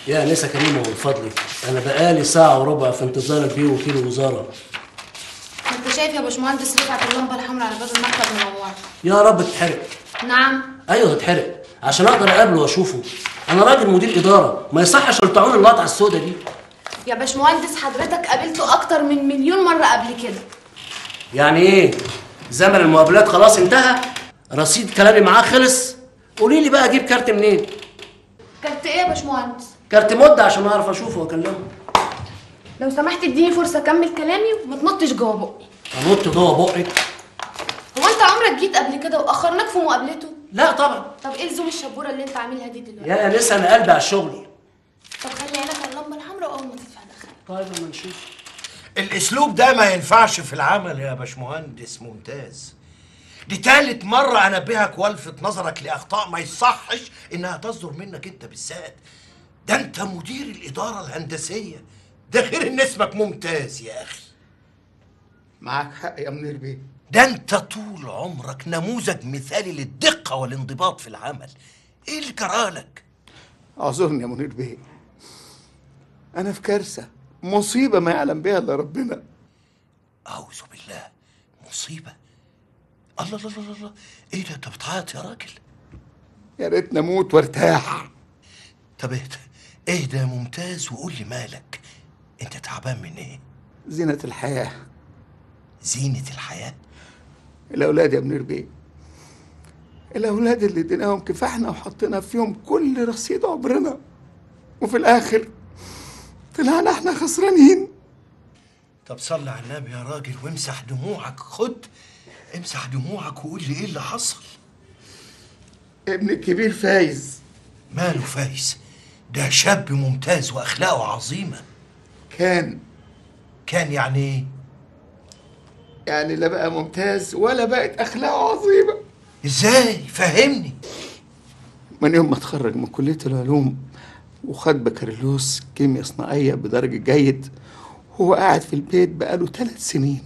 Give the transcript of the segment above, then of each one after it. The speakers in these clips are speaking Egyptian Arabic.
يا انسه كريمه من فضلك انا بقالي ساعه وربع في انتظار البيه وكيل الوزاره انت شايف يا باشمهندس رفعت اللمبه الحمراء على باب المكتب منوره يا رب تتحرق نعم ايوه تتحرق عشان اقدر اقابله واشوفه انا راجل مدير اداره ما يصحش الطاعون اللقطه السوداء دي يا باشمهندس حضرتك قابلته اكتر من مليون مره قبل كده يعني ايه زمن المقابلات خلاص انتهى رصيد كلامي معاه خلص قولي لي بقى اجيب كارت منين كانت ايه يا باشمهندس كارت مده عشان اعرف اشوفه واكلمه لو سمحت اديني فرصه اكمل كلامي وما تنطش جوه بقي انط جوه بقك هو انت عمرك جيت قبل كده واخرناك في مقابلته لا طبعا طب ايه لزوم الشبوره اللي انت عاملها دي دلوقتي يا انسه انا قلبي على الشغل طب خلي عينك على اللمبه الحمراء واول ما تدفع دخل طيب اما نشوف الاسلوب ده ما ينفعش في العمل يا باشمهندس ممتاز دي تالت مرة أنبهك والفت نظرك لأخطاء ما يصحش إنها تصدر منك أنت بالذات ده أنت مدير الإدارة الهندسية ده غير إن اسمك ممتاز يا أخي معاك حق يا منير بيه ده أنت طول عمرك نموذج مثالي للدقة والانضباط في العمل إيه اللي جرالك؟ اعذرني يا منير بيه انا في كارثه مصيبه ما يعلم بها الا ربنا أعوذ بالله مصيبة الله الله الله الله إيه ده أنت بتعيط يا راجل؟ يا ريتني اموت وارتاح طب اهدى اهدى يا ممتاز وقول لي مالك انت تعبان من ايه زينه الحياه زينة الحياة الاولاد يا منير بيه الاولاد اللي اديناهم كفاحنا وحطينا فيهم كل رصيد عمرنا وفي الاخر طلعنا احنا خسرانين طب صلي على النبي يا راجل وامسح دموعك خد امسح دموعك وقول لي ايه اللي حصل ابن الكبير فايز ماله فايز ده شاب ممتاز واخلاقه عظيمة كان كان يعني ايه يعني لا بقى ممتاز ولا بقت اخلاقه عظيمه ازاي فهمني من يوم ما اتخرج من كلية العلوم وخد بكالوريوس كيمياء صناعية بدرجة جيد هو قاعد في البيت بقاله ثلاث سنين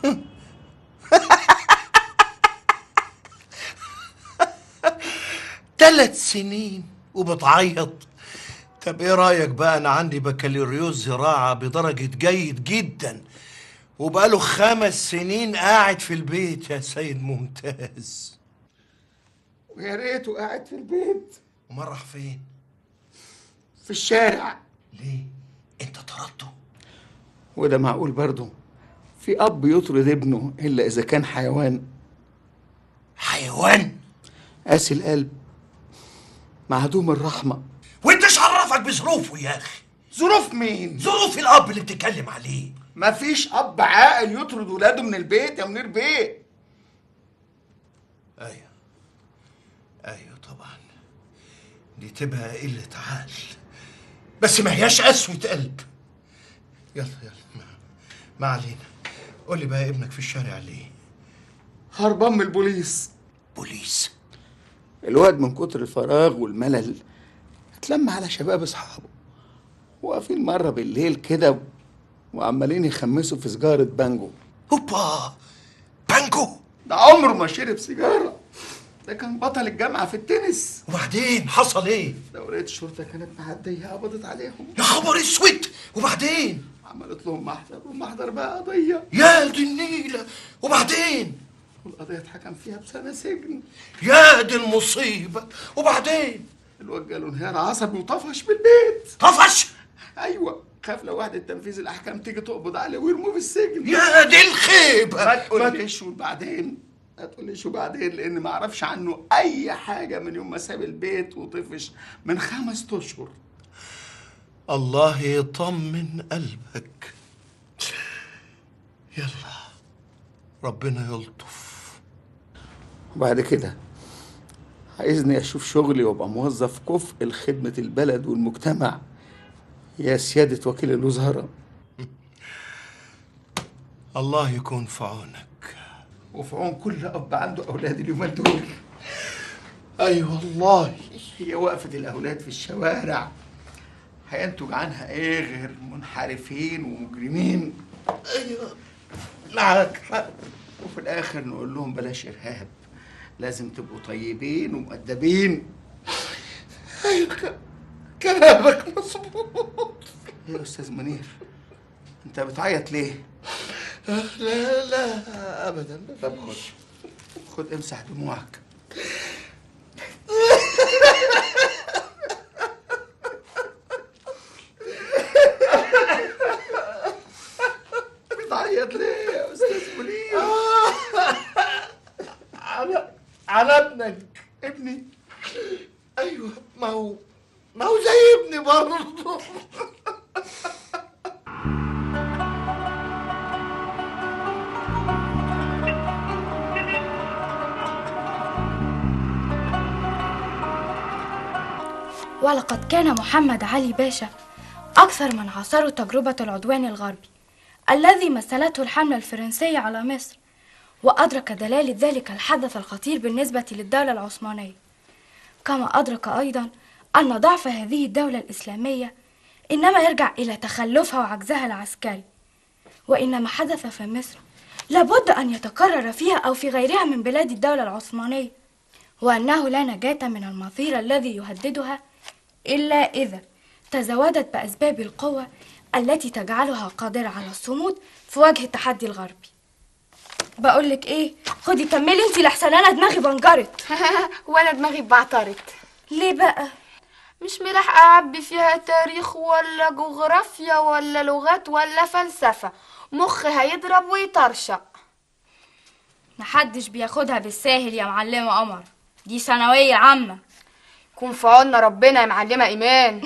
ثلاث سنين وبتعيط طب ايه رايك بقى انا عندي بكالوريوس زراعه بدرجه جيد جدا وبقاله خمس سنين قاعد في البيت يا سيد ممتاز ويا ريته قاعد في البيت وما راح فين في الشارع ليه انت طردته وده معقول برضه في أب يطرد ابنه إلا إذا كان حيوان حيوان قاسي القلب معدوم الرحمة وانت ايش عرفك بظروفه يا اخي ظروف مين؟ ظروف الاب اللي بتتكلم عليه مفيش أب عاقل يطرد ولاده من البيت يا منير بيه ايوه ايوه طبعا دي تبقى قلة عقل بس ما هياش قسوة قلب يلا يلا ما, ما علينا قول لي بقى ابنك في الشارع ليه هربان من البوليس بوليس الواد من كتر الفراغ والملل اتلم على شباب اصحابه واقفين مره بالليل كده وعمالين يخمسوا في سجاره بانجو هوبا بانجو ده عمره ما شرب سيجاره ده كان بطل الجامعه في التنس وبعدين حصل ايه دورية الشرطه كانت معديه قبضت عليهم يا خبر اسود وبعدين عملت لهم محضر والمحضر بقى قضيه يا دي النيلة وبعدين والقضيه اتحكم فيها بسنه سجن يا دي المصيبة وبعدين الواد جاله انهيار عصبي وطفش بالبيت طفش ايوه خاف لو وحده تنفيذ الاحكام تيجي تقبض عليه ويرموه في السجن يا دي الخيبة ما تقوليش وبعدين ما تقوليش وبعدين لان ما اعرفش عنه اي حاجه من يوم ما ساب البيت وطفش من خمس اشهر الله يطمن قلبك يلا ربنا يلطف وبعد كده عايزني اشوف شغلي وابقى موظف كفء لخدمه البلد والمجتمع يا سياده وكيل الوزاره الله يكون في عونك وفي عون كل اب عنده اولاد اليومين دول ايوه والله هي وقفه الاولاد في الشوارع هينتج عنها ايه غير منحرفين ومجرمين ايوه معاك حق وفي الاخر نقول لهم بلاش ارهاب لازم تبقوا طيبين ومؤدبين ايوه ك- كلامك مظبوط ايه يا استاذ منير انت بتعيط ليه لا لا ابدا طب خد خد امسح دموعك بتعيط ليه يا استاذ منير على على ابنك ابني ايوه ما هو ما هو زي ابني برضه ولقد كان محمد علي باشا أكثر من عاصروا تجربة العدوان الغربي الذي مثلته الحملة الفرنسية على مصر وأدرك دلالة ذلك الحدث الخطير بالنسبة للدولة العثمانية كما أدرك أيضا أن ضعف هذه الدولة الإسلامية إنما يرجع إلى تخلفها وعجزها العسكري وإن ما حدث في مصر لابد أن يتكرر فيها أو في غيرها من بلاد الدولة العثمانية وأنه لا نجاة من المصير الذي يهددها إلا إذا تزودت بأسباب القوة التي تجعلها قادرة على الصمود في وجه التحدي الغربي بقولك إيه خدي كملي انتي لحسن أنا دماغي بنجرت وانا دماغي بعترت ليه بقى مش ملاحقة أعبي فيها تاريخ ولا جغرافيا ولا لغات ولا فلسفة مخي هيضرب ويطرشق محدش بياخدها بالساهل يا معلمة قمر دي ثانوية عامة يكون في عنا ربنا يا معلمة إيمان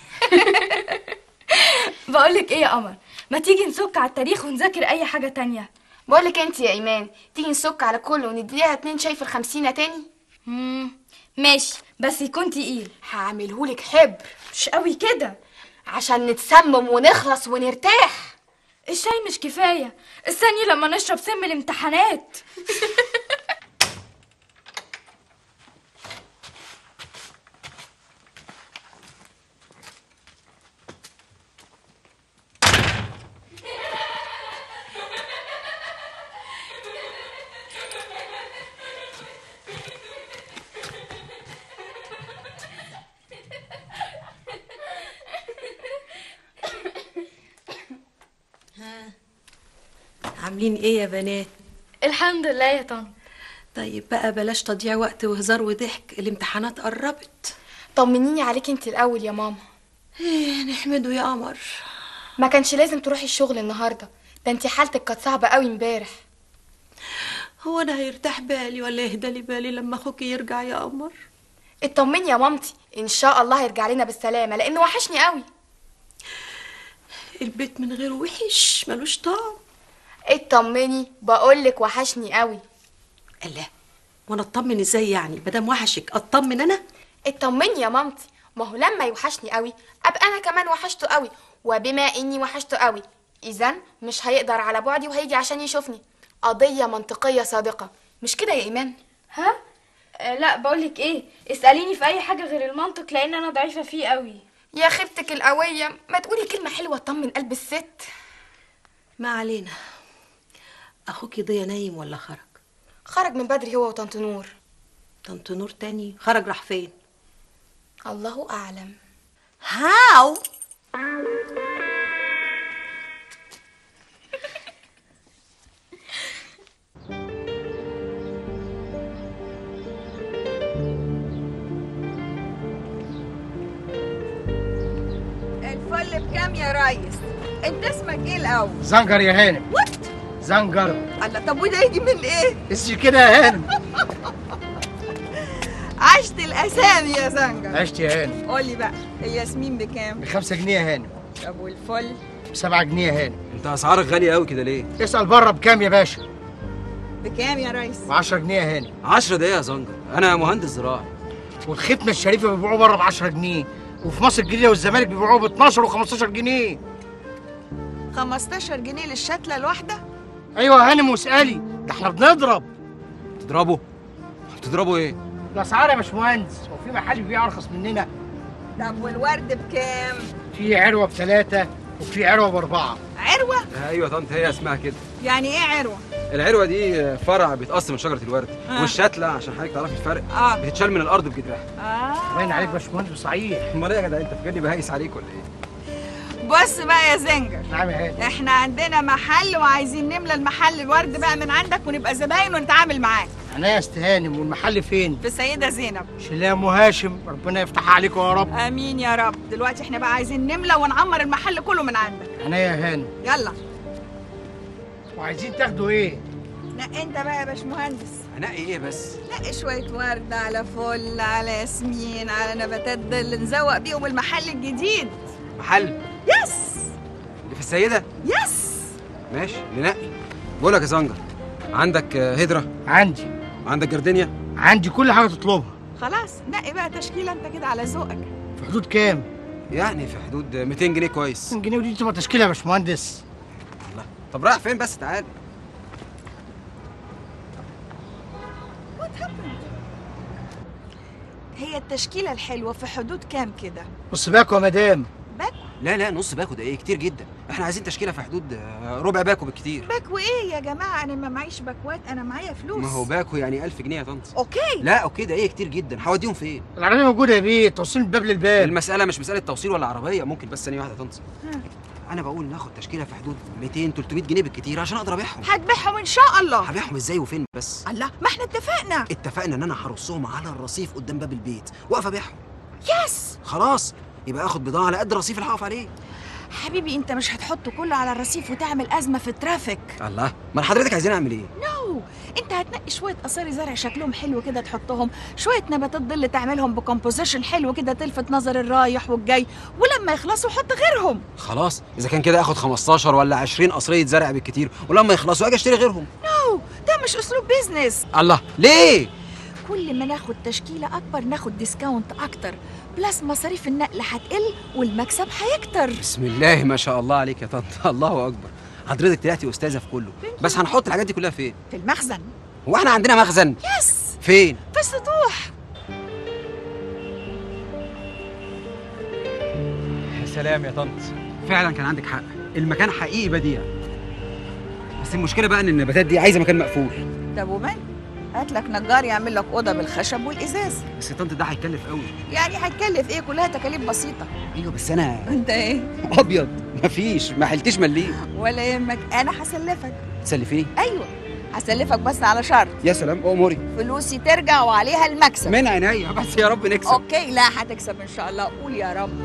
بقولك إيه يا قمر ما تيجي نسك على التاريخ ونذاكر أي حاجة تانية بقولك انت يا إيمان تيجي نسك على كله ونديها اتنين شاي في الخمسينة تاني مم. ماشي بس يكون تقيل هعملهولك حبر مش قوي كده عشان نتسمم ونخلص ونرتاح الشاي مش كفاية استني لما نشرب سم الامتحانات عاملين ايه يا بنات الحمد لله يا طن طيب بقى بلاش تضييع وقت وهزار وضحك الامتحانات قربت طمنيني عليك انت الأول يا ماما ايه نحمده يا قمر ما كانش لازم تروحي الشغل النهاردة ده انت حالتك كانت صعبة قوي امبارح هو انا هيرتاح بالي ولا يهدى لي بالي لما اخوك يرجع يا قمر اطمني يا مامتي ان شاء الله هيرجع لنا بالسلامة لانه وحشني قوي البيت من غيره وحش ملوش طعم اطمني بقولك وحشني قوي الله وانا اطمن ازاي يعني مادام وحشك اطمن انا اطمني يا مامتي ما هو لما يوحشني قوي ابقى انا كمان وحشته قوي وبما اني وحشته قوي اذا مش هيقدر على بعدي وهيجي عشان يشوفني قضية منطقية صادقة مش كده يا ايمان ها آه لا بقولك ايه اسأليني في اي حاجة غير المنطق لان انا ضعيفة فيه قوي يا خيبتك القوية ما تقولي كلمة حلوة تطمن قلب الست ما علينا اخوك ضيا نايم ولا خرج خرج من بدري هو وطنط نور طنط نور تاني خرج راح فين الله اعلم هاو الفل بكام يا ريس انت اسمك ايه الاول زنجر يا هانم وات زنجر الله طب وده يجي من ايه اسمي كده يا هانم عشت الاسامي يا زنجر عشت يا هانم قولي بقى الياسمين بكام بخمسة جنيه يا هانم طب والفل بسبعة جنيه يا هانم انت اسعارك غاليه قوي كده ليه اسأل بره بكام يا باشا بكام يا ريس بعشرة جنيه يا هانم 10 دقايق يا زنجر انا مهندس زراعي والختمة الشريفة بيبيعوه بره ب 10 جنيه وفي مصر الجديدة والزمالك بيبيعوه ب 12 و15 جنيه 15 جنيه للشتله الواحده ايوه يا هانم واسألي ده احنا بنضرب تضربه بتضربه ايه الاسعار يا باشمهندس هو في محل بيبيع ارخص مننا طب والورد بكام في عروة بثلاثة وفي عروة بأربعة عروه ايوه يا طنط هي اسمها كده يعني ايه عروه العروه دي فرع بيتقص من شجره الورد آه. والشتله عشان حضرتك تعرفي الفرق اه بتتشال من الارض بجدرها اه باين عليك باشمهندس صحيح امال ايه يا جدع انت فاكرني بهيس عليك ولا ايه بص بقى يا زنجر نعم يا هاني احنا عندنا محل وعايزين نملى المحل الورد بقى من عندك ونبقى زباين ونتعامل معاك انا يا استهانم والمحل فين في السيدة زينب شيلها ام هاشم ربنا يفتح عليكم يا رب امين يا رب دلوقتي احنا بقى عايزين نملى ونعمر المحل كله من عندك انا يا هاني يلا وعايزين تاخدوا ايه نقي انت بقى يا باشمهندس هنقي ايه بس نقي شوية ورد على فل على ياسمين على نباتات ظل نزوق بيهم المحل الجديد محل يس اللي في السيده يس ماشي ننقي بقول لك يا زنجر عندك آه، هدره عندي عندك جردينيا عندي كل حاجه تطلبها خلاص نقي بقى تشكيلة انت كده على ذوقك في حدود كام يعني في حدود 200 جنيه كويس 200 جنيه ودي تبقى تشكيله يا باشمهندس الله طب رايح فين بس تعال هي التشكيلة الحلوة في حدود كام كده بص باكو يا مدام باكو لا لا نص باكو ده ايه كتير جدا احنا عايزين تشكيله في حدود آه، ربع باكو بالكتير باكو ايه يا جماعة انا ما معيش باكوات انا معايا فلوس ما هو باكو يعني 1000 جنيه يا طنط اوكي لا اوكي ده ايه كتير جدا هوديهم فين العربيه موجوده يا بيه توصيل من باب للباب المساله مش مساله توصيل ولا عربيه ممكن بس ثانيه واحده يا طنط انا بقول ناخد تشكيله في حدود 200 300 جنيه بالكتير عشان اقدر ابيعهم هتبيعهم ان شاء الله هبيعهم ازاي وفين بس الله ما احنا اتفقنا اتفقنا ان انا هرصهم على الرصيف قدام باب البيت واقف ابيعهم يس خلاص يبقى اخد بضاعه على قد الرصيف اللي هقف عليه حبيبي انت مش هتحط كله على الرصيف وتعمل ازمه في الترافيك الله ما حضرتك عايزين اعمل ايه نو انت هتنقي شويه قصاري زرع شكلهم حلو كده تحطهم شويه نباتات ظل تعملهم بكومبوزيشن حلو كده تلفت نظر الرايح والجاي ولما يخلصوا حط غيرهم خلاص اذا كان كده اخد 15 ولا 20 قصريه زرع بالكتير ولما يخلصوا اجي اشتري غيرهم نو ده مش اسلوب بيزنس الله ليه كل ما ناخد تشكيله اكبر ناخد ديسكاونت اكتر بلس مصاريف النقل هتقل والمكسب هيكتر بسم الله ما شاء الله عليك يا طنط الله اكبر حضرتك طلعتي استاذه في كله بس هنحط الحاجات دي كلها فين في المخزن هو احنا عندنا مخزن يس فين في السطوح يا سلام يا طنط فعلا كان عندك حق المكان حقيقي بديع بس المشكله بقى ان النباتات دي عايزه مكان مقفول طب ومال هات لك نجار يعمل لك اوضه بالخشب والازاز بس يا طنط ده هيكلف قوي يعني هتكلف ايه كلها تكاليف بسيطه ايوه بس انا انت ايه ابيض مفيش ما حلتش مليه ولا يهمك انا هسلفك تسلفيني ايوه هسلفك بس على شرط يا سلام اموري فلوسي ترجع وعليها المكسب من عينيا بس يا رب نكسب اوكي لا هتكسب ان شاء الله قول يا رب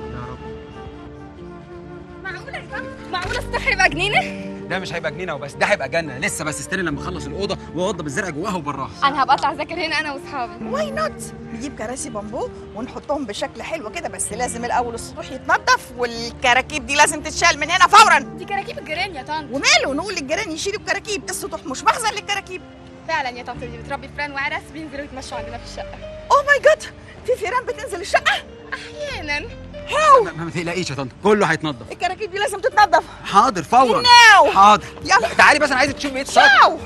معقولة يا طنط؟ معقولة الصح يبقى جنينة؟ ده مش هيبقى جنينه وبس ده هيبقى جنه لسه بس استني لما اخلص الاوضه واوضب الزرع جواها وبراها أنا هبقى أطلع أذاكر هنا أنا وأصحابي واي نوت نجيب كراسي بامبو ونحطهم بشكل حلو كده بس لازم الاول السطوح يتنضف والكراكيب دي لازم تتشال من هنا فورا دي كراكيب الجيران يا طنط وماله نقول للجيران يشيلوا الكراكيب السطوح مش مخزن للكراكيب فعلا يا طنط دي بتربي فران وعرس بينزلوا يتمشوا عندنا في الشقة اوه ماي جاد في فيران بتنزل الشقه أحيانا ما, ما تقلقيش يا طنط كله هيتنضف الكراكيب دي لازم تتنضف حاضر فورا ناو حاضر يلا. تعالي بس انا عايزك تشوفي ايه السطح ناو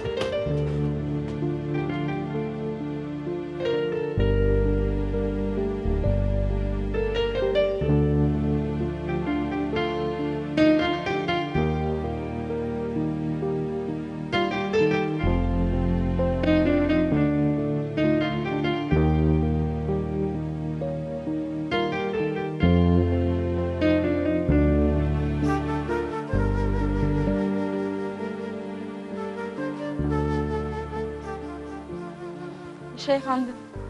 شايف عندك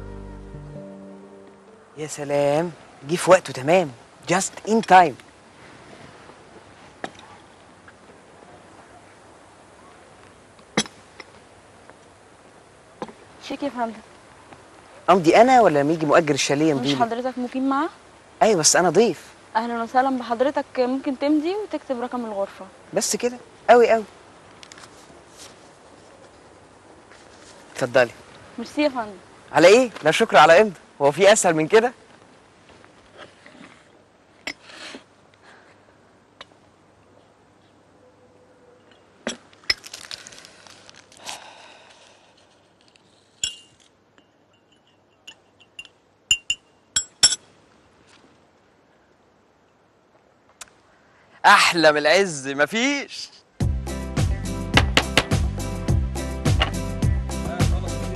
يا سلام جه في وقته تمام جاست ان تايم شيك يا فندم امضي انا ولا لما يجي مؤجر الشاليه مش يمضي لي؟ حضرتك مقيم معاه ايوه بس انا ضيف أهلا وسهلا بحضرتك ممكن تمضي وتكتب رقم الغرفة بس كده قوي قوي اتفضلي ميرسي يا فندم على ايه لا شكر على امضي هو في اسهل من كده احلى من العز مفيش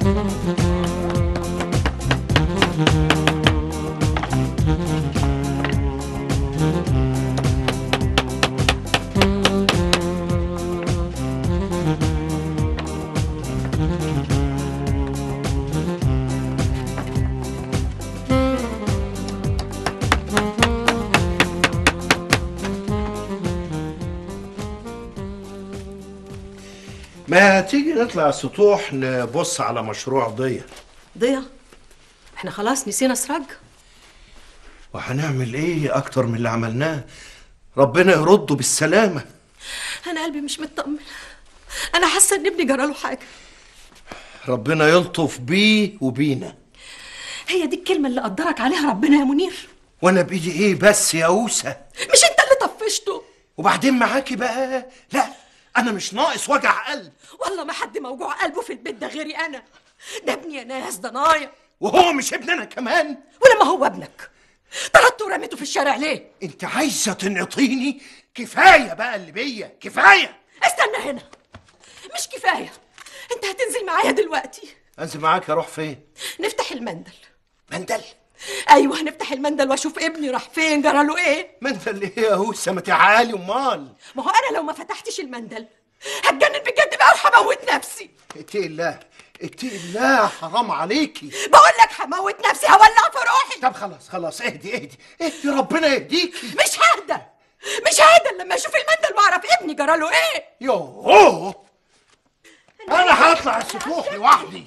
ما تيجي نطلع السطوح نبص على مشروع ضيا ضيا احنا خلاص نسينا سراج وهنعمل ايه اكتر من اللي عملناه ربنا يرده بالسلامة انا قلبي مش مطمن انا حاسه ان ابني جراله حاجه ربنا يلطف بيه وبينا هي دي الكلمه اللي قدرك عليها ربنا يا منير وانا بايدي ايه بس يا اوسة مش انت اللي طفشته وبعدين معاكي بقى لا انا مش ناقص وجع قلب والله ما حد موجوع قلبه في البيت ده غيري انا ده ابني يا ناس ده نايا وهو مش ابن انا كمان ولما هو ابنك طردته ورميته في الشارع ليه انت عايزه تنقطيني كفايه بقى اللي بيا كفايه استنى هنا مش كفايه انت هتنزل معايا دلوقتي انزل معاك اروح فين نفتح المندل مندل ايوه هنفتح المندل واشوف ابني راح فين جراله ايه مندل ايه يا هوسه ما تعالي امال ما هو انا لو ما فتحتش المندل هتجنن بجد بقى وهموت نفسي اتقي الله اتقي الله حرام عليكي بقول لك هموت نفسي هولع في روحي طب خلاص خلاص اهدي اهدي اهدي ربنا يهديكي مش ههدى مش ههدى إلا لما اشوف المندل واعرف ابني جراله ايه يوه انا هطلع السطوح لوحدي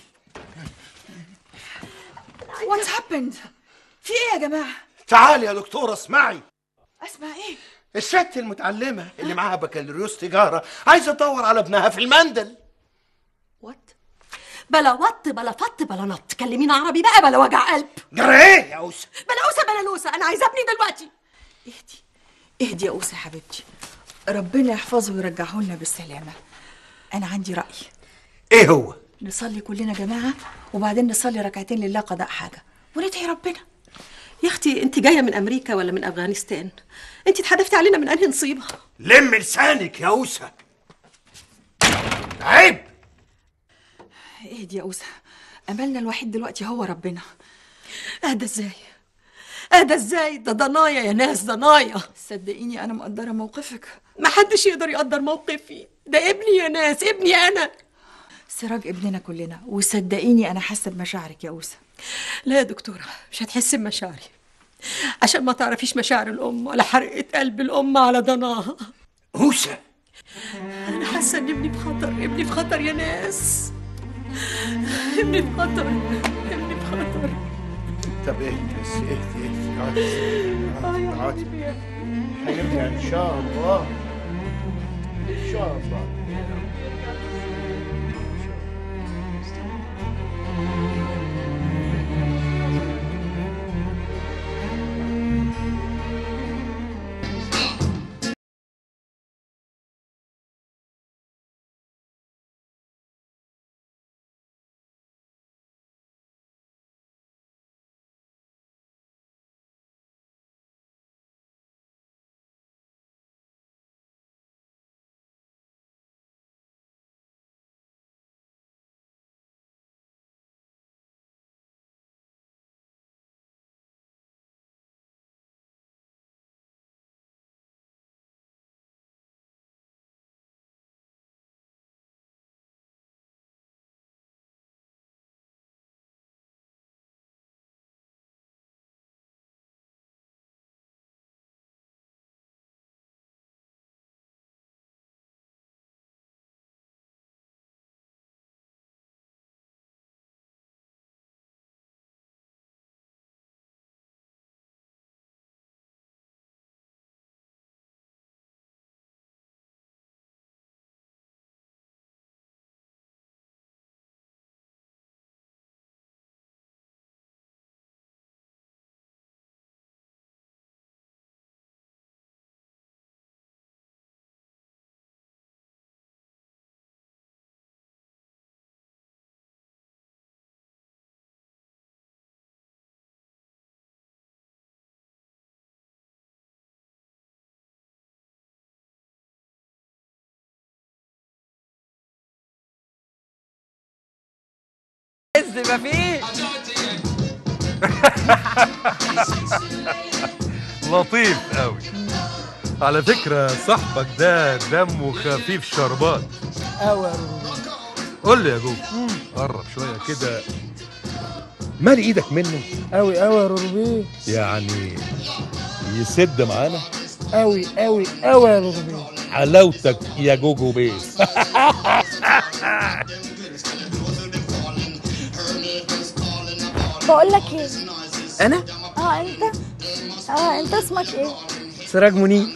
واتس هابند في ايه يا جماعه تعالي يا دكتوره اسمعي اسمع ايه الست المتعلمه اللي معاها بكالوريوس تجاره عايزه تدور على ابنها في المندل وات بلا وط بلا فط بلا نط كلمينا عربي بقى بلا وجع قلب جرى ايه يا اوسه بلا اوسه بلا لوسه انا عايزه ابني دلوقتي اهدي يا اوسه حبيبتي ربنا يحفظه ويرجعه لنا بالسلامه انا عندي راي ايه هو نصلي كلنا جماعه وبعدين نصلي ركعتين لله قضاء حاجه وندعي ربنا يا اختي انت جايه من امريكا ولا من افغانستان انت اتحدفتي علينا من انهي نصيبه لم لسانك يا اوسه عيب اهدي يا اوسه املنا الوحيد دلوقتي هو ربنا اهدى ازاي اهدى ازاي ده ضنايا يا ناس ضنايا صدقيني انا مقدره موقفك ما حدش يقدر يقدر موقفي ده ابني يا ناس ابني انا سراج ابننا كلنا وصدقيني انا حاسه بمشاعرك يا اوسه لا يا دكتوره مش هتحسي بمشاعري عشان ما تعرفيش مشاعر الام ولا حرقه قلب الام على ضناها اوسه انا حاسه ان ابني في خطر ابني في خطر يا ناس ابني في خطر ابني في خطر طب اهدي بس اهدي اهدي اقعدي اقعدي هنرجع ان شاء الله ان شاء الله مفيش لطيف قوي على فكرة صاحبك ده دمه خفيف شربات قوي قول لي يا جو قرب شوية كده مال ايدك منه قوي قوي يا روربيه يعني يسد معانا قوي قوي قوي يا روربيه حلاوتك يا جوجو بيس بقول لك ايه انا اه انت اه انت اسمك ايه سراج منير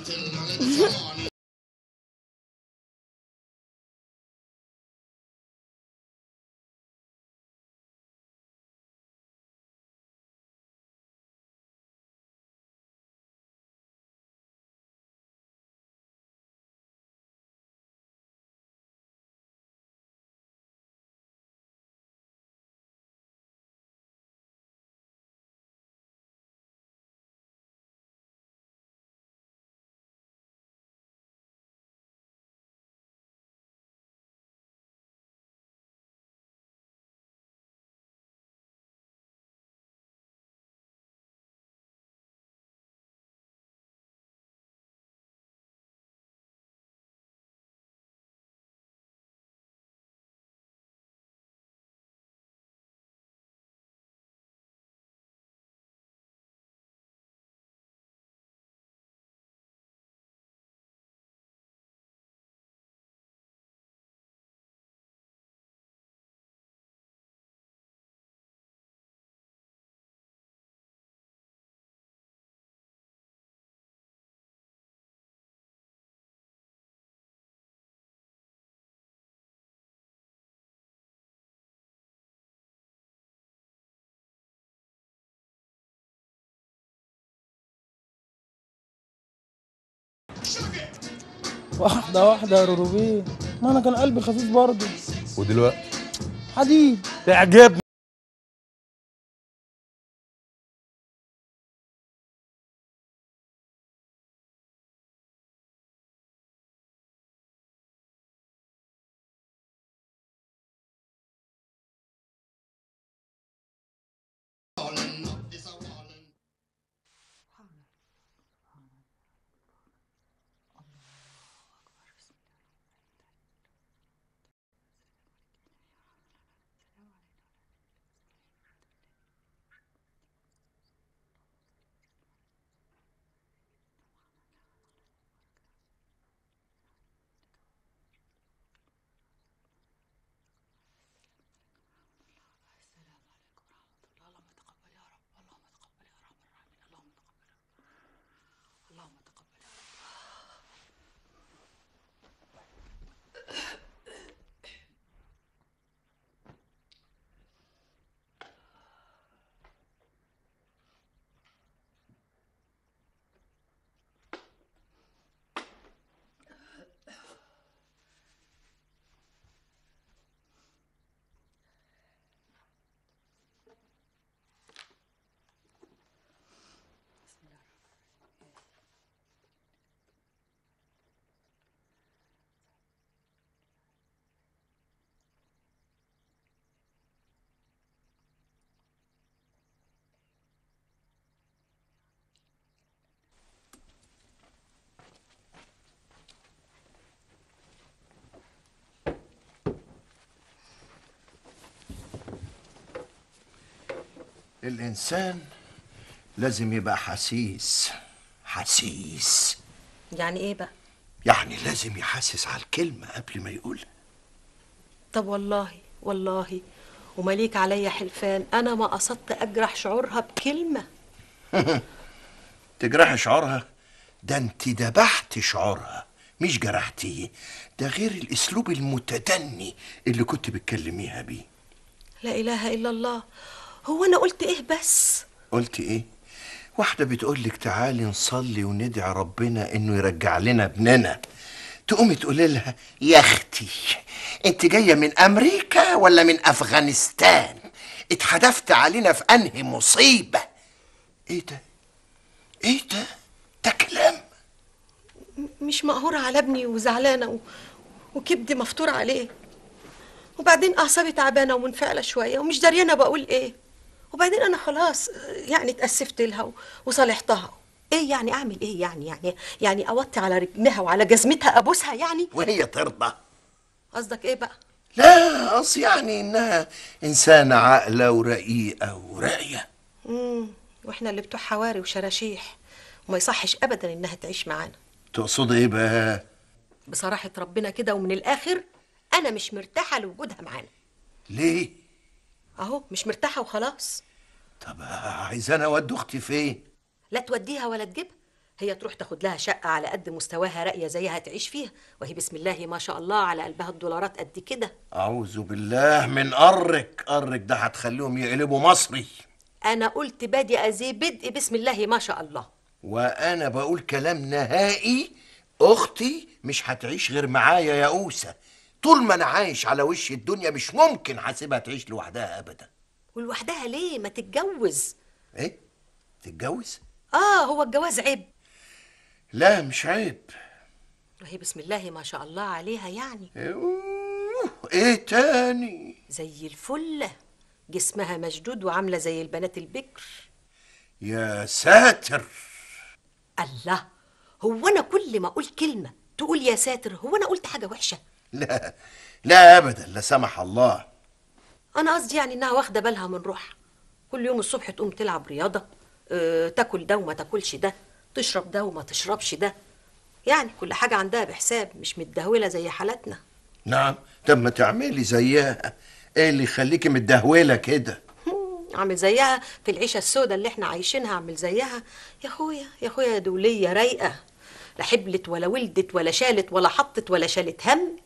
واحدة واحدة يا روربيه ما انا كان قلبي خفيف برضه ودلوقتي حديد تعجبني الإنسان لازم يبقى حسيس حسيس يعني ايه بقى يعني لازم يحسس على الكلمة قبل ما يقولها طب والله والله ومليك عليا حلفان انا ما قصدت اجرح شعورها بكلمه تجرح شعورها ده انت دبحت شعورها مش جرحتيه ده غير الاسلوب المتدني اللي كنت بتكلميها بيه لا اله الا الله هو انا قلت ايه بس قلت ايه واحدة بتقولك تعالي نصلي وندعي ربنا انه يرجع لنا ابننا تقومي تقولي لها يا اختي انت جاية من امريكا ولا من افغانستان اتحدفت علينا في انهي مصيبة ايه ده ايه ده ده كلام م- مش مقهوره على ابني وزعلانه و... وكبدي مفتور عليه وبعدين اعصابي تعبانه ومنفعله شويه ومش دريانه بقول ايه وبعدين انا خلاص يعني اتاسفت لها و- وصالحتها ايه يعني اعمل ايه يعني يعني يعني اوطي على رجلها وعلى جزمتها ابوسها يعني وهي ترضى قصدك ايه بقى لا قصدي يعني انها انسانه عاقله ورقيقه وراقيه امم واحنا اللي بتوع حواري وشراشيح وما يصحش ابدا انها تعيش معانا تقصد ايه بقى بصراحه ربنا كده ومن الاخر انا مش مرتاحه لوجودها معانا ليه اهو مش مرتاحه وخلاص طب عايزاني اودي اختي فين لا توديها ولا تجيبها هي تروح تاخد لها شقة على قد مستواها راقية زيها تعيش فيها وهي بسم الله ما شاء الله على قلبها الدولارات قد كده اعوذ بالله من قرك قرك ده هتخليهم يقلبوا مصري أنا قلت بادئ ذي بدء بسم الله ما شاء الله وانا بقول كلام نهائي اختي مش هتعيش غير معايا يا اوسه طول ما انا عايش على وش الدنيا مش ممكن هسيبها تعيش لوحدها ابدا ولوحدها ليه ما تتجوز ايه تتجوز آه هو الجواز عيب لا مش عيب وهي بسم الله ما شاء الله عليها يعني ايه تاني زي الفلة جسمها مشدود وعاملة زي البنات البكر يا ساتر الله هو أنا كل ما أقول كلمة تقول يا ساتر هو أنا قلت حاجة وحشة لا لا ابدا لا سمح الله انا قصدي يعني انها واخده بالها من روحها كل يوم الصبح تقوم تلعب رياضه أه تاكل ده وما تاكلش ده تشرب ده وما تشربش ده يعني كل حاجه عندها بحساب مش متدهوله زي حالتنا نعم طب ما تعملي زيها ايه اللي يخليكي متدهوله كده اعمل زيها في العيشه السوداء اللي احنا عايشينها اعمل زيها يا اخويا يا اخويا يا دوليه رايقه لا حبلت ولا ولدت ولا شالت ولا حطت ولا شالت هم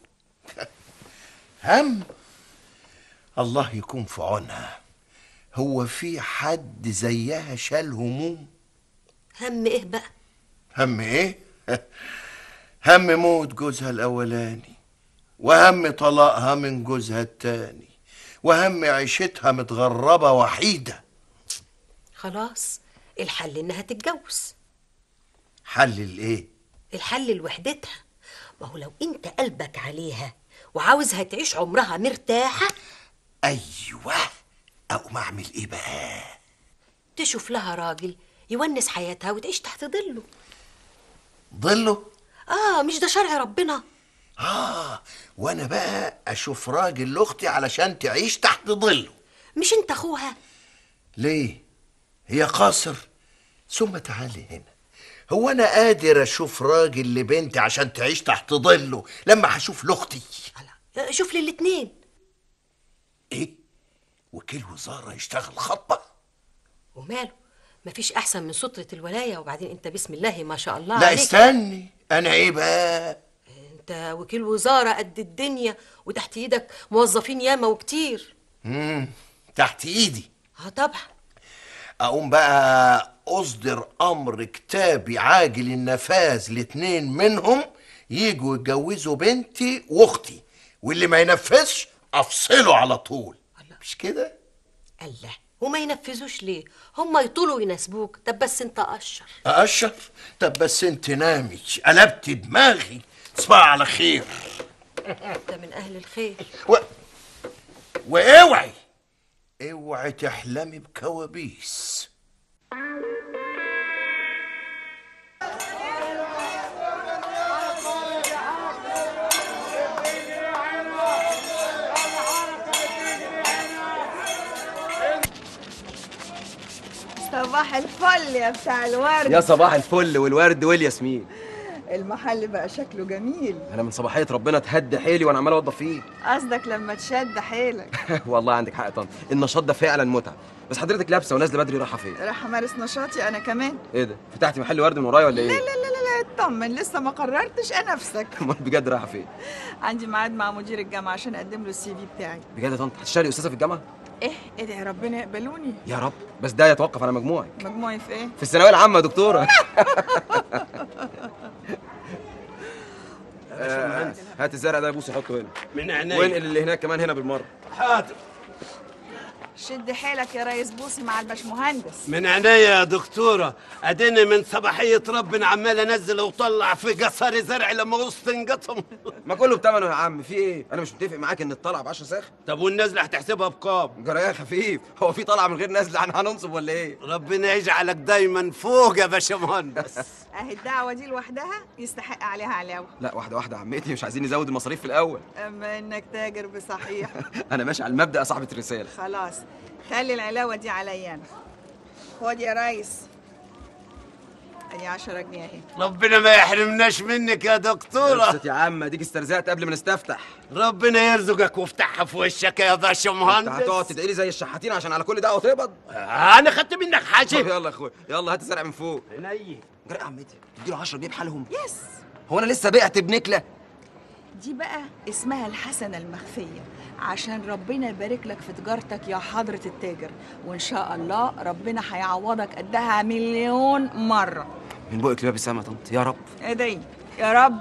هم الله يكون في عونها هو في حد زيها شال هموم هم ايه بقى هم ايه هم موت جوزها الاولاني وهم طلاقها من جوزها التاني وهم عيشتها متغربه وحيده خلاص الحل انها تتجوز حل الايه الحل لوحدتها ما هو لو انت قلبك عليها وعاوزها تعيش عمرها مرتاحة ايوه اقوم اعمل ايه بقى تشوف لها راجل يونس حياتها وتعيش تحت ظله ظله اه مش ده شرع ربنا اه وانا بقى اشوف راجل لاختي علشان تعيش تحت ظله مش انت اخوها ليه هي قاصر ثم تعالي هنا هو انا قادر اشوف راجل لبنتي عشان تعيش تحت ظله لما هشوف لاختي آه، شوف لي الاتنين ايه وكيل وزاره يشتغل خطبه وماله مفيش احسن من سترة الولاية وبعدين انت بسم الله ما شاء الله لا عليك استني انا ايه بقى انت وكيل وزارة قد الدنيا وتحت ايدك موظفين ياما وكتير مم. تحت ايدي اه طبعا اقوم بقى اصدر امر كتابي عاجل النفاذ لاتنين منهم يجوا يتجوزوا بنتي واختي واللي ما ينفذش افصله على طول مش كده الله وما ينفذوش ليه هم يطولوا ويناسبوك طب بس انت قشر اقشر طب بس انت نامي قلبت دماغي تصبح على خير انت من اهل الخير و... واوعي اوعي تحلمي بكوابيس صباح الفل يا بتاع الورد يا صباح الفل والورد والياسمين المحل بقى شكله جميل انا من صباحيه ربنا اتهد حيلي وانا عمال اوضب فيه قصدك لما تشد حيلك والله عندك حق يا طنط النشاط ده فعلا متعه بس حضرتك لابسه ونازله بدري رايحه فين راح امارس نشاطي انا كمان ايه ده فتحتي محل ورد من ورايا ولا لا ايه لا لا لا لا اطمن لسه ما قررتش نفسك امال بجد رايحه فين عندي ميعاد مع مدير الجامعه عشان اقدم له السي في بتاعي بجد يا طنط هتشتغلي استاذه في الجامعه ايه ادعي ربنا يقبلوني يا رب بس ده يتوقف على مجموعك مجموعي في ايه في الثانويه العامه يا دكتوره آه، هات الزرع ده يا بوسي حطه هنا من عينيا. وانقل اللي هناك كمان هنا بالمره حاضر شد حيلك يا ريس بوسي مع الباشمهندس من عينيا يا دكتورة اديني من صباحية ربنا عمال انزل واطلع في قصر زرع لما وسط انقطم ما كله بتمنه يا عم في ايه انا مش متفق معاك ان الطلعه ب 10 ساخ طب والنزلة هتحسبها بكام جرايه خفيف هو في طلعه من غير نزله احنا هننصب ولا ايه ربنا يجعلك دايما فوق يا باشمهندس اهي الدعوه دي لوحدها يستحق عليها علاوه لا واحده واحده يا عمتي مش عايزين نزود المصاريف في الاول اما انك تاجر بصحيح انا ماشي على المبدا يا صاحبه الرساله خلاص خلي العلاوه دي عليا انا خد يا ريس ادي 10 جنيه اهي ربنا ما يحرمناش منك يا دكتورة ابسط يا عم اديك استرزقت قبل ما نستفتح ربنا يرزقك وافتحها في وشك يا انت باشمهندس هتقعد تدعي لي زي الشحاتين عشان على كل دعوه تقبض انا خدت منك حاجة طب يلا يا اخويا يلا هات الزرع من فوق عينيا جرايه يا عمتي اديله 10 جنيه بحالهم يس هو انا لسه بعت بنكله دي بقى اسمها الحسنة المخفية عشان ربنا يبارك لك في تجارتك يا حضرة التاجر وإن شاء الله ربنا هيعوضك قدها مليون مرة من بقك لباب السما يا طنط يا رب ادعي يا رب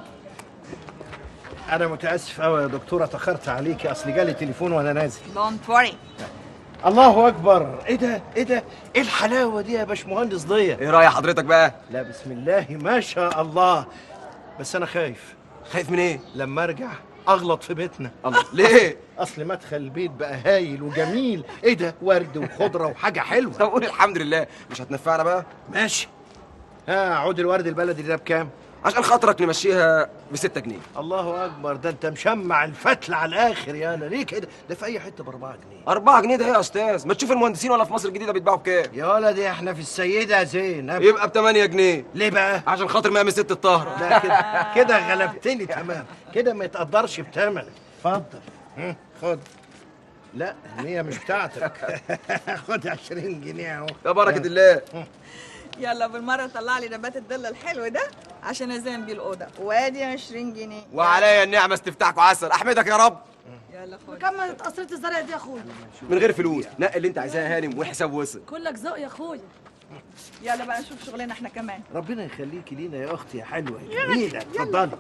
انا متاسف قوي يا دكتوره تاخرت عليكي اصل جالي تليفون وانا نازل دونت وري الله اكبر ايه ده ايه ده ايه الحلاوه دي يا باشمهندس ضيا ايه راي حضرتك بقى لا بسم الله ما شاء الله بس انا خايف خايف من ايه لما ارجع اغلط في بيتنا الله ليه اصل مدخل البيت بقى هايل وجميل ايه ده ورد وخضره وحاجه حلوه طب قول الحمد لله مش هتنفعنا بقى ماشي ها عود الورد البلدي ده بكام عشان خاطرك نمشيها ب 6 جنيه الله اكبر ده انت مشمع الفتل على الاخر يا انا ليه كده ده في اي حته ب 4 جنيه 4 جنيه ده ايه يا استاذ ما تشوف المهندسين ولا في مصر الجديده بيتباعوا بكام يا ولدي احنا في السيده زينب يبقى ب 8 جنيه ليه بقى عشان خاطر مقام الست الطاهره لا كده كده غلبتني تمام كده ما يتقدرش بتمن اتفضل هم، خد لا هي مش بتاعتك خد 20 جنيه اهو يا بركه الله يلا بالمرة طلع لي نبات الظل الحلو ده عشان ازين بيه الأوضة وادي 20 جنيه وعليا النعمه استفتاحكوا عسل احمدك يا رب يلا خد كم قصرة الزرع دي يا اخويا من غير فلوس نقي اللي انت عايزاه يا هانم والحساب وصل كلك ذوق يا اخويا يلا بقى نشوف شغلنا احنا كمان ربنا يخليكي لينا يا اختي يا حلوه يا جميله اتفضلي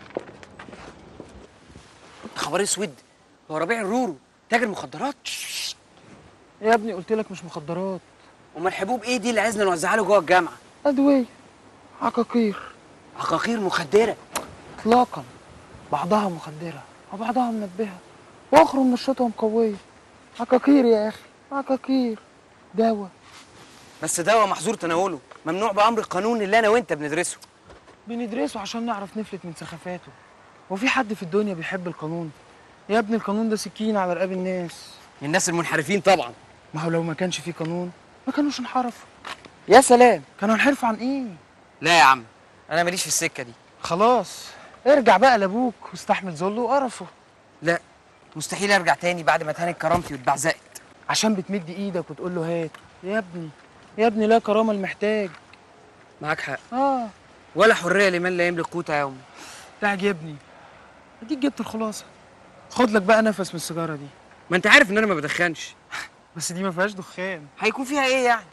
خبر اسود هو ربيع الرورو تاجر مخدرات يا ابني قلت لك مش مخدرات امال الحبوب ايه دي اللي عايزنا نوزعها له جوه الجامعه ادويه عقاقير عقاقير مخدره اطلاقا بعضها مخدره وبعضها منبهه واخر منشطه ومقويه عقاقير يا اخي عقاقير دواء بس دواء محظور تناوله ممنوع بامر القانون اللي انا وانت بندرسه بندرسه عشان نعرف نفلت من سخافاته وفي حد في الدنيا بيحب القانون يا ابني القانون ده سكين على رقاب الناس الناس المنحرفين طبعا ما هو لو ما كانش فيه قانون ما كانوش انحرفوا يا سلام كانوا هنحرفوا عن ايه لا يا عم انا ماليش في السكه دي خلاص ارجع بقى لابوك واستحمل ذله وقرفه لا مستحيل ارجع تاني بعد ما اتهانت كرامتي واتبعزقت عشان بتمد ايدك وتقول له هات يا ابني يا ابني لا كرامه المحتاج معاك حق اه ولا حريه لمن لا يملك قوت يوم تعجبني اديك جبت الخلاصه خد لك بقى نفس من السيجاره دي ما انت عارف ان انا ما بدخنش بس دي ما فيهاش دخان هيكون فيها ايه يعني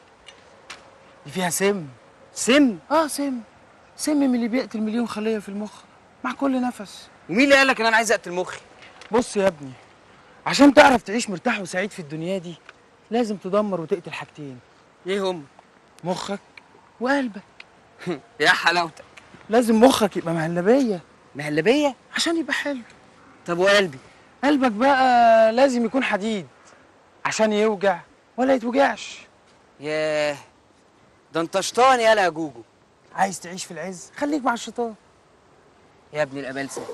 دي فيها سم سم اه سم سم من اللي بيقتل مليون خليه في المخ مع كل نفس ومين اللي قال لك ان انا عايز اقتل مخي بص يا ابني عشان تعرف تعيش مرتاح وسعيد في الدنيا دي لازم تدمر وتقتل حاجتين ايه هم مخك وقلبك يا حلاوتك لازم مخك يبقى مهلبيه مهلبيه عشان يبقى حلو طب وقلبي قلبك بقى لازم يكون حديد عشان يوجع ولا يتوجعش ياه ده انت شطان يالا يا جوجو عايز تعيش في العز خليك مع الشيطان يا ابن الابلسه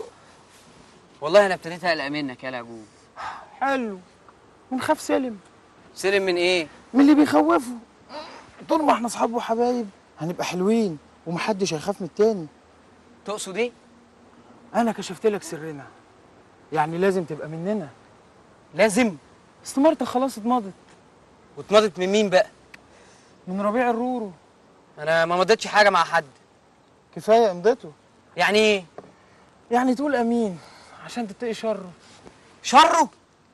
والله انا ابتديت اقلق منك يالا يا جوجو حلو ونخاف سلم سلم من ايه من اللي بيخوفه طول ما احنا اصحاب وحبايب هنبقى حلوين ومحدش هيخاف من التاني تقصد ايه انا كشفت لك سرنا يعني لازم تبقى مننا لازم استمارتك خلاص اتمضت واتمضت من مين بقى من ربيع الرورو انا ما مضيتش حاجه مع حد كفايه امضته يعني ايه يعني تقول امين عشان تتقي شره شره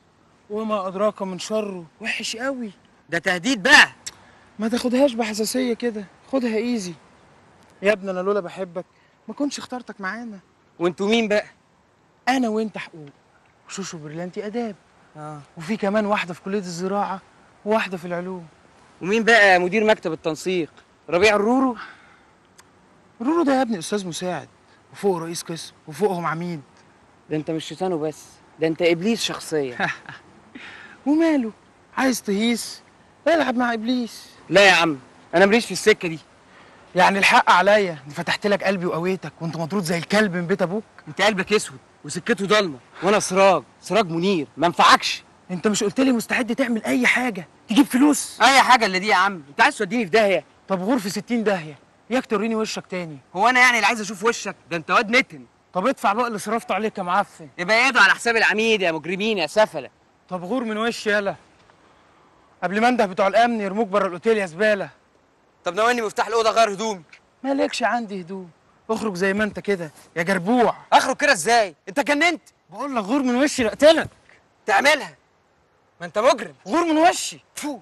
وما ادراك من شره وحش قوي ده تهديد بقى ما تاخدهاش بحساسيه كده خدها ايزي يا ابني انا لولا بحبك ما كنتش اخترتك معانا وانتوا مين بقى انا وانت حقوق وشوشو برلانتي اداب اه وفي كمان واحده في كليه الزراعه وواحده في العلوم ومين بقى مدير مكتب التنسيق ربيع الرورو رورو ده يا ابني استاذ مساعد وفوق رئيس قسم وفوقهم عميد ده انت مش شيطان وبس ده انت ابليس شخصيا وماله عايز تهيس العب مع ابليس لا يا عم انا ماليش في السكه دي يعني الحق عليا اني فتحت لك قلبي وقويتك وانت مطرود زي الكلب من بيت ابوك انت قلبك اسود وسكته ضلمه وانا سراج سراج منير ما انفعكش انت مش قلت لي مستعد تعمل اي حاجه تجيب فلوس اي حاجه اللي دي يا عم انت عايز توديني في داهيه طب غرفه 60 داهيه ياك توريني وشك تاني هو انا يعني اللي عايز اشوف وشك ده انت واد نتن طب ادفع بقى اللي صرفته عليك يا معفن يبقى يدوا على حساب العميد يا مجرمين يا سفله طب غور من وشي يالا قبل ما انده بتوع الامن يرموك بره الاوتيل يا زباله طب ناولني مفتاح الاوضه غير هدومي مالكش عندي هدوم اخرج زي ما انت كده يا جربوع اخرج كده ازاي انت جننت بقول لك غور من وشي لقتلك تعملها ما انت مجرم غور من وشي فو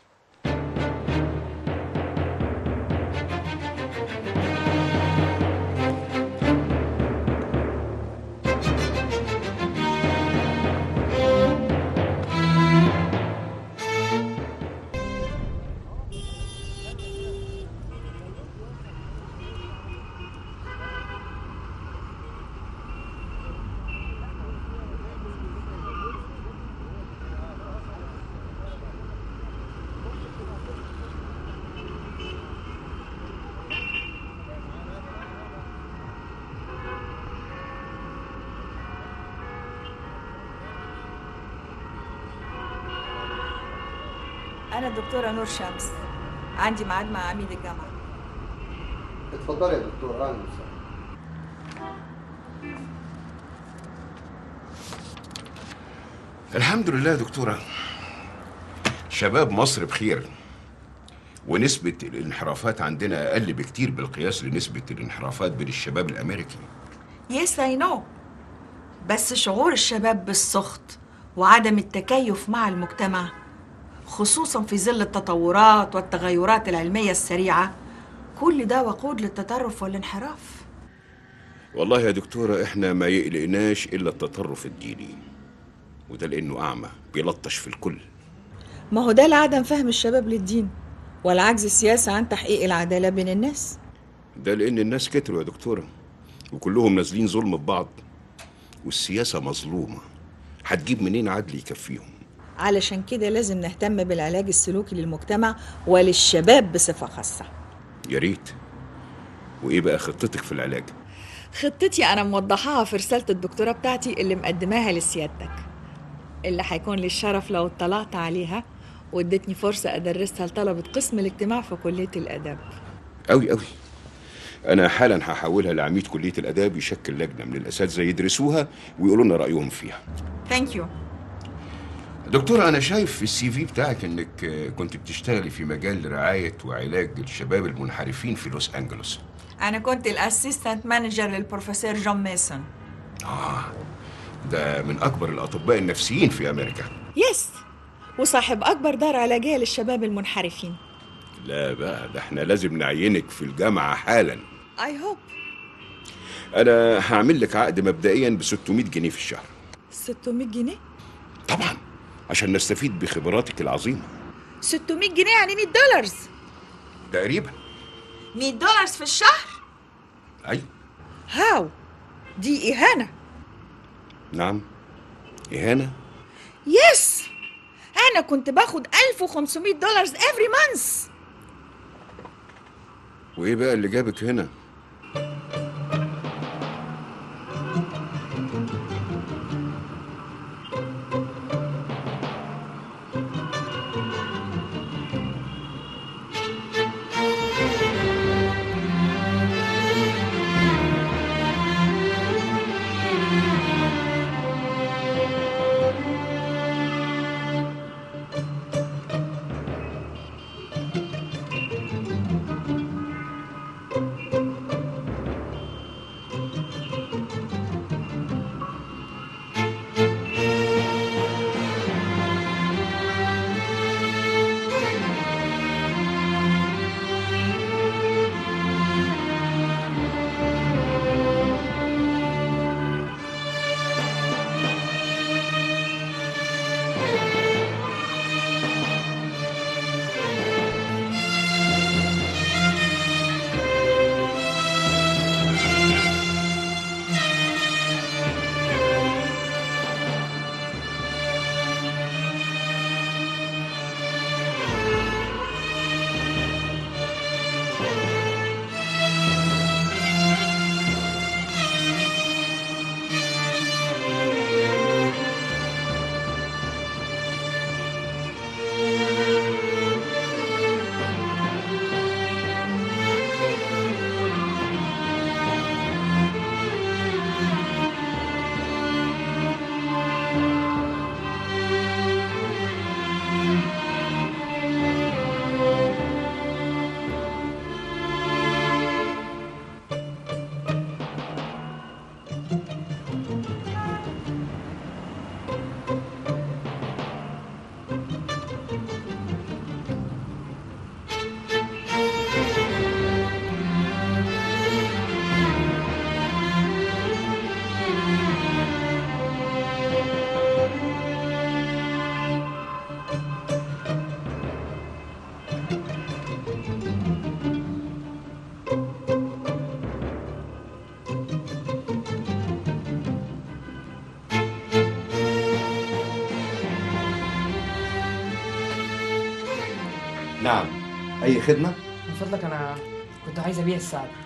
أنا الدكتورة نور شمس عندي ميعاد مع عميد الجامعة اتفضلي يا دكتور اهلا وسهلا الحمد لله يا دكتورة شباب مصر بخير ونسبة الانحرافات عندنا أقل بكتير بالقياس لنسبة الانحرافات بين الشباب الأمريكي يس اي نو بس شعور الشباب بالسخط وعدم التكيف مع المجتمع خصوصا في ظل التطورات والتغيرات العلمية السريعة كل ده وقود للتطرف والانحراف والله يا دكتورة إحنا ما يقلقناش إلا التطرف الديني وده لأنه أعمى بيلطش في الكل ما هو ده لعدم فهم الشباب للدين والعجز السياسي عن تحقيق العدالة بين الناس ده لأن الناس كتروا يا دكتورة وكلهم نازلين ظلم ببعض والسياسة مظلومة هتجيب منين عدل يكفيهم علشان كده لازم نهتم بالعلاج السلوكي للمجتمع وللشباب بصفة خاصة يا ريت وإيه بقى خطتك في العلاج خطتي أنا موضحاها في رسالة الدكتوراه بتاعتي اللي مقدماها لسيادتك اللي هيكون لي الشرف لو اطلعت عليها وادتني فرصة أدرسها لطلبة قسم الاجتماع في كلية الآداب أوي أوي أنا حالا هحولها لعميد كلية الآداب يشكل لجنة من الأساتذة يدرسوها ويقولوا لنا رأيهم فيها ثانك يو دكتورة أنا شايف في السي في بتاعك إنك آه، كنت بتشتغلي في مجال رعاية وعلاج الشباب المنحرفين في لوس أنجلوس أنا كنت الأسيستنت مانجر للبروفيسور جون ميسون آه ده من أكبر الأطباء النفسيين في أمريكا يس وصاحب أكبر دار علاجية للشباب المنحرفين لا بقى ده احنا لازم نعينك في الجامعة حالا اي هوب أنا هعمل لك عقد مبدئيا ب 600 جنيه في الشهر 600 جنيه طبعا عشان نستفيد بخبراتك العظيمة 600 جنيه يعني 100 دولار تقريبا 100 دولار في الشهر أيوة هاو دي إهانة نعم إهانة يس أنا كنت باخد 1500 دولار every month وإيه بقى اللي جابك هنا اي خدمه من فضلك انا كنت عايز ابيع الساعه دي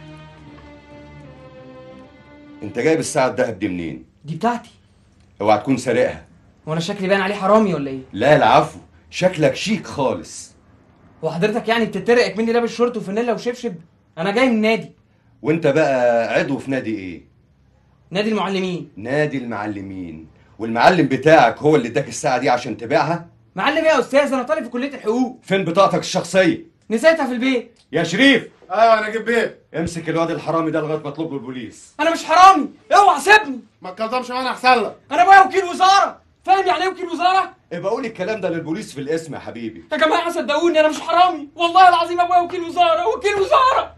انت جايب الساعه الذهب دي منين دي بتاعتي اوعى تكون سارقها وانا شكلي باين عليه حرامي ولا ايه لا العفو شكلك شيك خالص وحضرتك يعني بتترقك مني لابس شورت وفانيلا وشبشب انا جاي من النادي وانت بقى عضو في نادي ايه نادي المعلمين نادي المعلمين والمعلم بتاعك هو اللي اداك الساعه دي عشان تبيعها معلم ايه يا استاذ انا طالب في كليه الحقوق فين بطاقتك الشخصيه نسيتها في البيت يا شريف ايوه انا جيب بيه امسك الواد الحرامي ده لغايه ما اطلب له البوليس انا مش حرامي اوعى سيبني ما تكلمش وانا احسن لك انا ابويا وكيل وزاره فاهم يعني ايه وكيل وزاره ابقى قول الكلام ده للبوليس في الاسم يا حبيبي يا جماعه صدقوني انا مش حرامي والله العظيم ابويا وكيل وزاره وكيل وزاره